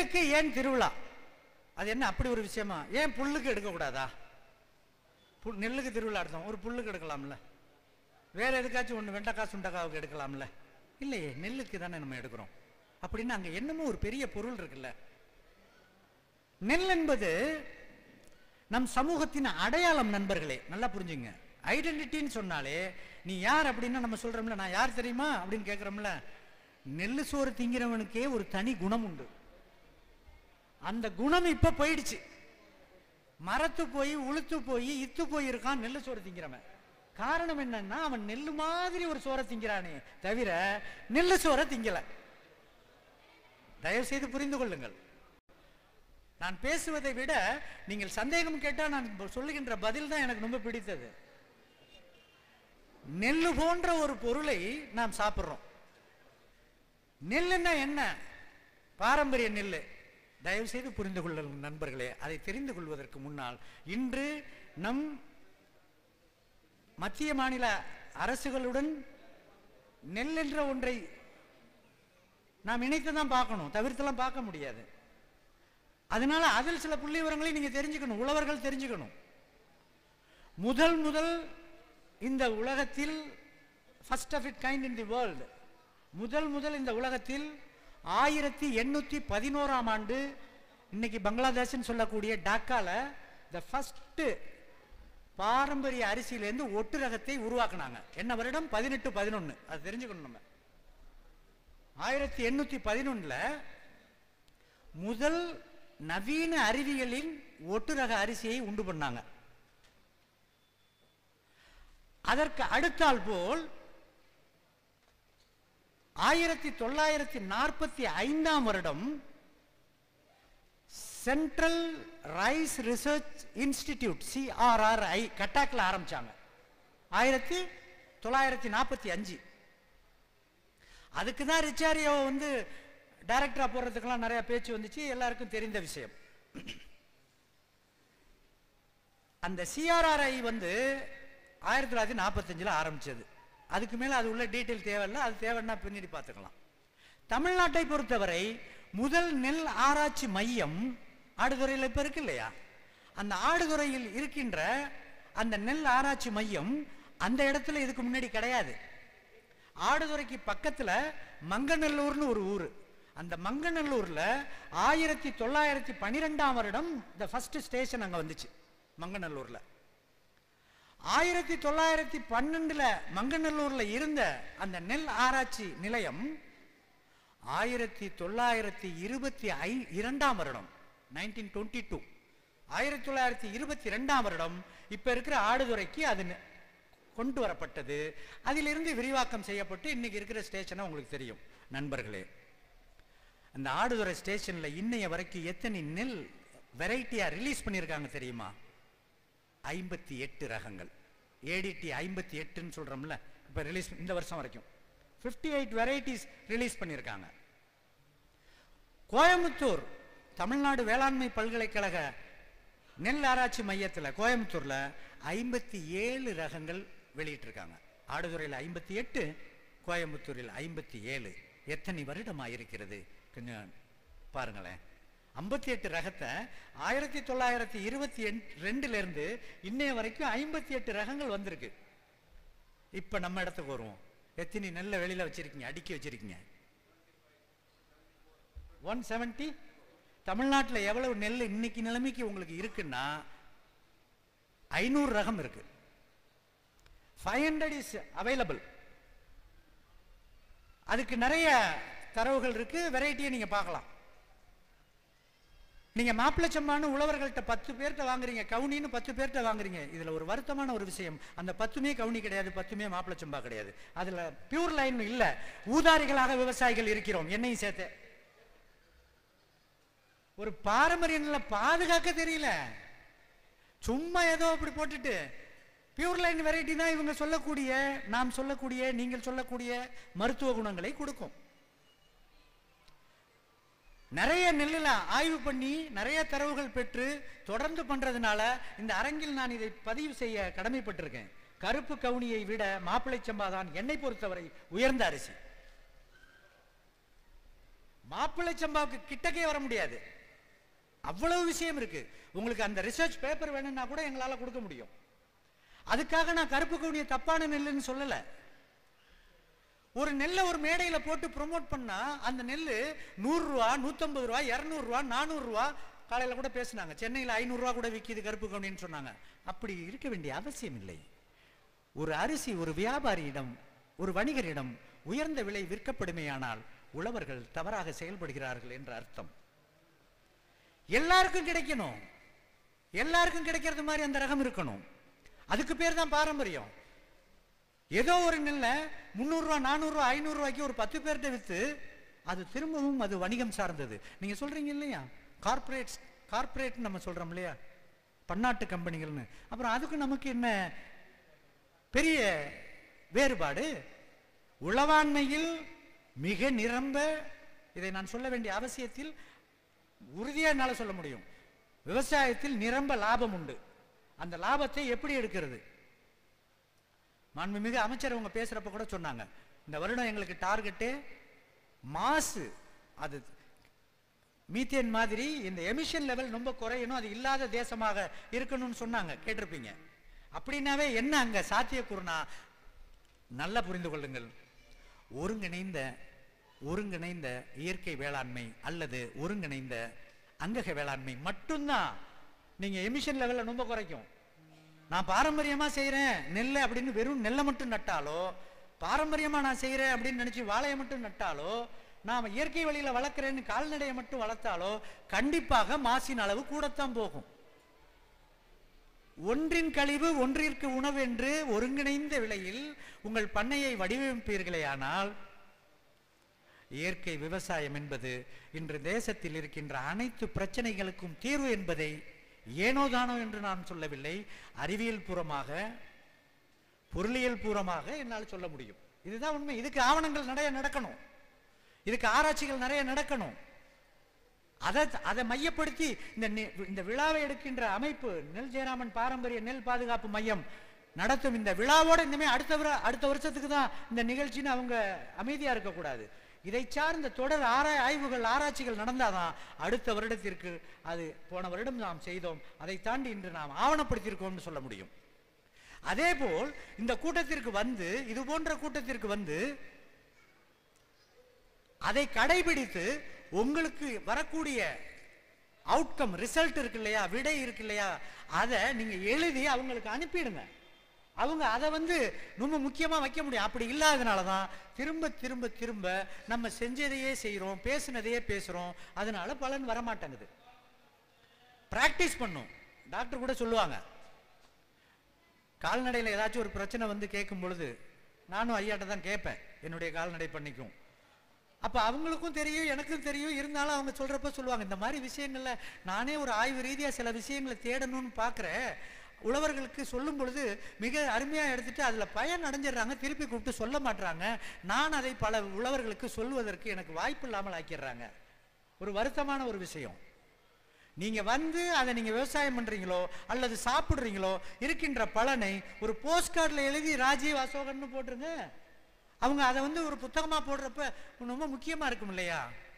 நெல்லுக்கு ஏன் திருவிழா அது என்ன அப்படி ஒரு விஷயமா ஏன் புல்லுக்கு எடுக்கக்கூடாதா புல் நெல்லுக்கு திருவிழா எடுத்தோம் ஒரு புல்லுக்கு எடுக்கலாம்ல வேற எதுக்காச்சும் ஒன்று வெண்டைக்காய் சுண்டக்காவுக்கு எடுக்கலாம்ல இல்லையே நெல்லுக்கு தானே நம்ம எடுக்கிறோம் அப்படின்னு அங்கே என்னமோ ஒரு பெரிய பொருள் இருக்குல்ல நெல் என்பது நம் சமூகத்தின் அடையாளம் நண்பர்களே நல்லா புரிஞ்சுங்க ஐடென்டிட்டின்னு சொன்னாலே நீ யார் அப்படின்னா நம்ம சொல்றோம்ல நான் யார் தெரியுமா அப்படின்னு கேட்குறோம்ல நெல்லு சோறு திங்கிறவனுக்கே ஒரு தனி குணம் உண்டு அந்த குணம் இப்ப போயிடுச்சு மரத்து போய் உளுத்து போய் இத்து போய் இருக்கான் நெல்லு சோறு திங்கிறவன் காரணம் என்னன்னா அவன் நெல்லு மாதிரி ஒரு சோறை திங்கிறானே தவிர நெல்லு சோறை திங்கல தயவு செய்து புரிந்து கொள்ளுங்கள் நான் பேசுவதை விட நீங்கள் சந்தேகம் கேட்டால் நான் இப்ப சொல்லுகின்ற பதில் தான் எனக்கு ரொம்ப பிடித்தது நெல்லு போன்ற ஒரு பொருளை நாம் சாப்பிட்றோம் நெல்லுன்னா என்ன பாரம்பரிய நெல் தயவு செய்து புரிந்து கொள்ளுங்கள் நண்பர்களே அதை தெரிந்து கொள்வதற்கு முன்னால் இன்று நம் மத்திய மாநில அரசுகளுடன் நெல் என்ற ஒன்றை நாம் இணைத்து தான் பார்க்கணும் தவிர்த்தெல்லாம் பார்க்க முடியாது அதனால அதில் சில புள்ளி விவரங்களை நீங்க தெரிஞ்சுக்கணும் உழவர்கள் தெரிஞ்சுக்கணும் முதல் முதல் இந்த உலகத்தில் first of it kind in the world முதல் முதல் இந்த உலகத்தில் ஆயிரத்தி எண்ணூற்றி பதினோராம் ஆண்டு இன்னைக்கு பங்களாதேஷ்னு சொல்லக்கூடிய டாக்கால த ஃபஸ்ட்டு பாரம்பரிய அரிசியிலேருந்து ஒட்டு ரகத்தை உருவாக்குனாங்க என்ன வருடம் பதினெட்டு பதினொன்று அது தெரிஞ்சுக்கணும் நம்ம ஆயிரத்தி எண்ணூற்றி பதினொன்றில் முதல் நவீன அறிவியலின் ஒட்டு ரக அரிசியை உண்டு பண்ணாங்க அதற்கு அடுத்தால் போல் ஆயிரத்தி தொள்ளாயிரத்தி நாற்பத்தி ஐந்தாம் வருடம் central rice research institute CRRI கட்டாக்கில் ஆரம்பிச்சாங்க ஆயிரத்தி தொள்ளாயிரத்தி நாற்பத்தி அஞ்சு அதுக்கு தான் ரிச்சாரியோ வந்து டைரக்டரா போடுறதுக்கெல்லாம் நிறைய பேச்சு வந்துச்சு எல்லாருக்கும் தெரிந்த விஷயம் அந்த சிஆர்ஆர்ஐ வந்து ஆயிரத்தி தொள்ளாயிரத்தி நாற்பத்தஞ்சில் ஆரம்பிச்சது அதுக்கு மேலே அது உள்ள டீட்டெயில் தேவையில்லை அது தேவைன்னா பின்னாடி பார்த்துக்கலாம் தமிழ்நாட்டை பொறுத்தவரை முதல் நெல் ஆராய்ச்சி மையம் ஆடுதுறையில் இப்போ இருக்கு இல்லையா அந்த ஆடுதுறையில் இருக்கின்ற அந்த நெல் ஆராய்ச்சி மையம் அந்த இடத்துல இதுக்கு முன்னாடி கிடையாது ஆடுதுறைக்கு பக்கத்துல மங்கநல்லூர்னு ஒரு ஊர் அந்த மங்கநல்லூர்ல ஆயிரத்தி தொள்ளாயிரத்தி பன்னிரெண்டாம் வருடம் இந்த ஃபர்ஸ்ட் ஸ்டேஷன் அங்க வந்துச்சு மங்கநல்லூர்ல ஆயிரத்தி தொள்ளாயிரத்தி பன்னெண்டுல மங்கநல்லூர்ல இருந்த அந்த நெல் ஆராய்ச்சி நிலையம் ஆயிரத்தி தொள்ளாயிரத்தி இருபத்தி ஐ இரண்டாம் வருடம் நைன்டீன் டுவெண்ட்டி டூ ஆயிரத்தி தொள்ளாயிரத்தி இருபத்தி ரெண்டாம் வருடம் இப்ப இருக்கிற ஆடுதுறைக்கு அது நெ- கொண்டு வரப்பட்டது அதிலிருந்து விரிவாக்கம் செய்யப்பட்டு இன்னைக்கு இருக்கிற ஸ்டேஷனை உங்களுக்கு தெரியும் நண்பர்களே அந்த ஆடுதுறை ஸ்டேஷன்ல இன்னைய வரைக்கும் எத்தனை நெல் வெரைட்டியா ரிலீஸ் பண்ணியிருக்காங்க தெரியுமா ஐம்பத்தி எட்டு ரகங்கள் ஏடிடி ஐம்பத்தி எட்டுன்னு சொல்றோம்ல இப்போ ரிலீஸ் இந்த வருஷம் வரைக்கும் 58 எயிட் வெரைட்டிஸ் ரிலீஸ் பண்ணியிருக்காங்க கோயம்புத்தூர் தமிழ்நாடு வேளாண்மை பல்கலைக்கழக நெல் ஆராய்ச்சி மையத்தில் கோயம்புத்தூர்ல ஐம்பத்தி ஏழு ரகங்கள் வெளியிட்டிருக்காங்க ஆடுதுறையில் ஐம்பத்தி எட்டு கோயம்புத்தூரில் ஐம்பத்தி ஏழு எத்தனை வருடமா இருக்கிறது கொஞ்சம் பாருங்களேன் ஐம்பத்தி எட்டு ரகத்தை ஆயிரத்தி தொள்ளாயிரத்தி இருபத்தி ரெண்டுல இருந்து இன்னைய வரைக்கும் ஐம்பத்தி எட்டு ரகங்கள் வந்திருக்கு இப்ப நம்ம இடத்துக்கு வருவோம் எத்தனை நெல்லை வெளியில வச்சிருக்கீங்க அடுக்கி வச்சிருக்கீங்க ஒன் செவன்ட்டி தமிழ்நாட்டில் எவ்வளவு நெல் இன்னைக்கு நிலைமைக்கு உங்களுக்கு இருக்குன்னா ஐநூறு ரகம் இருக்கு ஃபைவ் ஹண்ட்ரட் இஸ் அவைலபிள் அதுக்கு நிறைய தரவுகள் இருக்கு வெரைட்டியை நீங்க பார்க்கலாம் நீங்க மாப்பிளச்சம்பான்னு உழவர்கள்ட்ட பத்து பேர்கிட்ட வாங்குறீங்க கவுனின்னு பத்து பேர்கிட்ட வாங்குறீங்க இதுல ஒரு வருத்தமான ஒரு விஷயம் அந்த பத்துமே கவுனி கிடையாது பத்துமே மாப்பிளச்சம்பா கிடையாது அதுல பியூர் லைன் இல்ல ஊதாரிகளாக விவசாயிகள் இருக்கிறோம் என்னையும் சேர்த்து ஒரு பாரம்பரிய நெல்லை பாதுகாக்க தெரியல சும்மா ஏதோ அப்படி போட்டுட்டு பியூர் லைன் வெரைட்டி தான் இவங்க சொல்லக்கூடிய நாம் சொல்லக்கூடிய நீங்கள் சொல்லக்கூடிய மருத்துவ குணங்களை கொடுக்கும் நிறைய நெல்லில் ஆய்வு பண்ணி நிறைய தரவுகள் பெற்று தொடர்ந்து பண்றதுனால இந்த அரங்கில் நான் இதை பதிவு செய்ய கடமைப்பட்டிருக்கேன் கருப்பு கவுனியை விட மாப்பிள்ளை சம்பா தான் என்னை பொறுத்தவரை உயர்ந்த அரிசி மாப்பிள்ளை சம்பாவுக்கு கிட்டக்கே வர முடியாது அவ்வளவு விஷயம் இருக்கு உங்களுக்கு அந்த ரிசர்ச் பேப்பர் வேணும்னா கூட எங்களால கொடுக்க முடியும் அதுக்காக நான் கருப்பு கவுனிய தப்பான நெல்லுன்னு சொல்லல ஒரு நெல்லை ஒரு மேடையில போட்டு ப்ரோமோட் பண்ணா அந்த நெல் நூறு ரூபா நூத்தம்பது ரூபா இருநூறு ரூபா நானூறு ரூபா காலையில கூட பேசுனாங்க சென்னையில் ஐநூறு ரூபா கூட விற்கிது கருப்பு கவுனின்னு சொன்னாங்க அப்படி இருக்க வேண்டிய அவசியம் இல்லை ஒரு அரிசி ஒரு வியாபாரியிடம் ஒரு வணிகரிடம் உயர்ந்த விலை விற்கப்படுமேயானால் உழவர்கள் தவறாக செயல்படுகிறார்கள் என்ற அர்த்தம் எல்லாருக்கும் கிடைக்கணும் எல்லாருக்கும் கிடைக்கிறது மாதிரி அந்த ரகம் இருக்கணும் அதுக்கு பேர் தான் பாரம்பரியம் ஏதோ ஒரு நெல்ல முந்நூறுரூவா நானூறுரூவா ஐநூறுரூவாய்க்கு ஒரு பத்து பேர்கிட்ட விற்று அது திரும்பவும் அது வணிகம் சார்ந்தது நீங்க சொல்றீங்க இல்லையா கார்ப்பரேட் கார்ப்பரேட் நம்ம சொல்றோம் இல்லையா பன்னாட்டு கம்பெனிகள்னு அப்புறம் அதுக்கு நமக்கு என்ன பெரிய வேறுபாடு உளவாண்மையில் மிக நிரம்ப இதை நான் சொல்ல வேண்டிய அவசியத்தில் உறுதியா என்னால சொல்ல முடியும் விவசாயத்தில் நிரம்ப லாபம் உண்டு அந்த லாபத்தை எப்படி எடுக்கிறது மாண்புமிகு அமைச்சர் அவங்க பேசுறப்ப கூட சொன்னாங்க இந்த வருடம் எங்களுக்கு டார்கெட்டு மாசு அது மீத்தேன் மாதிரி இந்த எமிஷன் லெவல் ரொம்ப குறையணும் அது இல்லாத தேசமாக இருக்கணும்னு சொன்னாங்க கேட்டிருப்பீங்க அப்படின்னாவே என்ன அங்க சாத்தியக்கூறுனா நல்லா புரிந்து கொள்ளுங்கள் ஒருங்கிணைந்த ஒருங்கிணைந்த இயற்கை வேளாண்மை அல்லது ஒருங்கிணைந்த அங்கக வேளாண்மை மட்டும்தான் நீங்க எமிஷன் லெவல்ல ரொம்ப குறைக்கும் நான் பாரம்பரியமா செய்றேன் நெல்லை அப்படின்னு வெறும் நெல்லை மட்டும் நட்டாலோ பாரம்பரியமா நான் செய்றேன் அப்படின்னு நினைச்சு வாழையை மட்டும் நட்டாலோ நாம இயற்கை வழியில வளர்க்குறேன்னு கால்நடையை மட்டும் வளர்த்தாலோ கண்டிப்பாக மாசின் அளவு கூடத்தான் போகும் ஒன்றின் கழிவு ஒன்றிற்கு உணவு என்று ஒருங்கிணைந்த விலையில் உங்கள் பண்ணையை வடிவமைப்பீர்களேயானால் இயற்கை விவசாயம் என்பது இன்று தேசத்தில் இருக்கின்ற அனைத்து பிரச்சனைகளுக்கும் தீர்வு என்பதை ஏனோதானோ என்று நான் சொல்லவில்லை அறிவியல் பூர்வமாக பொருளியல் பூர்வமாக என்னால் சொல்ல முடியும் இதுதான் உண்மை இதுக்கு ஆவணங்கள் நிறைய நடக்கணும் இதுக்கு ஆராய்ச்சிகள் நிறைய நடக்கணும் அதை அதை மையப்படுத்தி இந்த நி- இந்த விழாவை எடுக்கின்ற அமைப்பு நெல் ஜெயராமன் பாரம்பரிய நெல் பாதுகாப்பு மையம் நடத்தும் இந்த விழாவோட இனிமே அடுத்த விழா- அடுத்த வருஷத்துக்கு தான் இந்த நிகழ்ச்சின்னு அவங்க அமைதியா இருக்கக்கூடாது இதை சார்ந்த தொடர் ஆராய் ஆய்வுகள் ஆராய்ச்சிகள் நடந்தாதான் அடுத்த வருடத்திற்கு அது போன வருடம் நாம் செய்தோம் அதை தாண்டி இன்று நாம் ஆவணப்படுத்தியிருக்கோம்னு சொல்ல முடியும் அதேபோல் இந்த கூட்டத்திற்கு வந்து இது போன்ற கூட்டத்திற்கு வந்து அதை கடைபிடித்து உங்களுக்கு வரக்கூடிய அவுட்கம் ரிசல்ட் இருக்கு இல்லையா விடை இருக்கு இல்லையா அதை நீங்க எழுதி அவங்களுக்கு அனுப்பிடுங்க அவங்க அதை வந்து ரொம்ப முக்கியமா வைக்க முடியும் அப்படி இல்லாதனால தான் திரும்ப திரும்ப திரும்ப நம்ம செஞ்சதையே செய்றோம் பேசுனதையே பேசுறோம் அதனால பலன் வர மாட்டேங்குது பிராக்டிஸ் பண்ணும் டாக்டர் கூட சொல்லுவாங்க கால்நடையில் ஏதாச்சும் ஒரு பிரச்சனை வந்து கேட்கும் பொழுது நானும் ஐயாட்ட தான் கேட்பேன் என்னுடைய கால்நடை பண்ணிக்கும் அப்ப அவங்களுக்கும் தெரியும் எனக்கும் தெரியும் இருந்தாலும் அவங்க சொல்றப்ப சொல்லுவாங்க இந்த மாதிரி விஷயங்கள்ல நானே ஒரு ஆய்வு ரீதியா சில விஷயங்களை தேடணும்னு பார்க்கிறேன் உழவர்களுக்கு சொல்லும் பொழுது மிக அருமையா எடுத்துட்டு அதுல பயன் அடைஞ்சிடுறாங்க திருப்பி கூப்பிட்டு சொல்ல மாட்றாங்க நான் அதை பல உழவர்களுக்கு சொல்வதற்கு எனக்கு வாய்ப்பு இல்லாமல் ஆக்கிடுறாங்க ஒரு வருத்தமான ஒரு விஷயம் நீங்க வந்து அதை நீங்க விவசாயம் பண்றீங்களோ அல்லது சாப்பிடுறீங்களோ இருக்கின்ற பலனை ஒரு போஸ்ட் கார்டில் எழுதி ராஜீவ் அசோகன்னு போட்டுருங்க அவங்க அதை வந்து ஒரு புத்தகமா போடுறப்ப ரொம்ப முக்கியமா இருக்கும் இல்லையா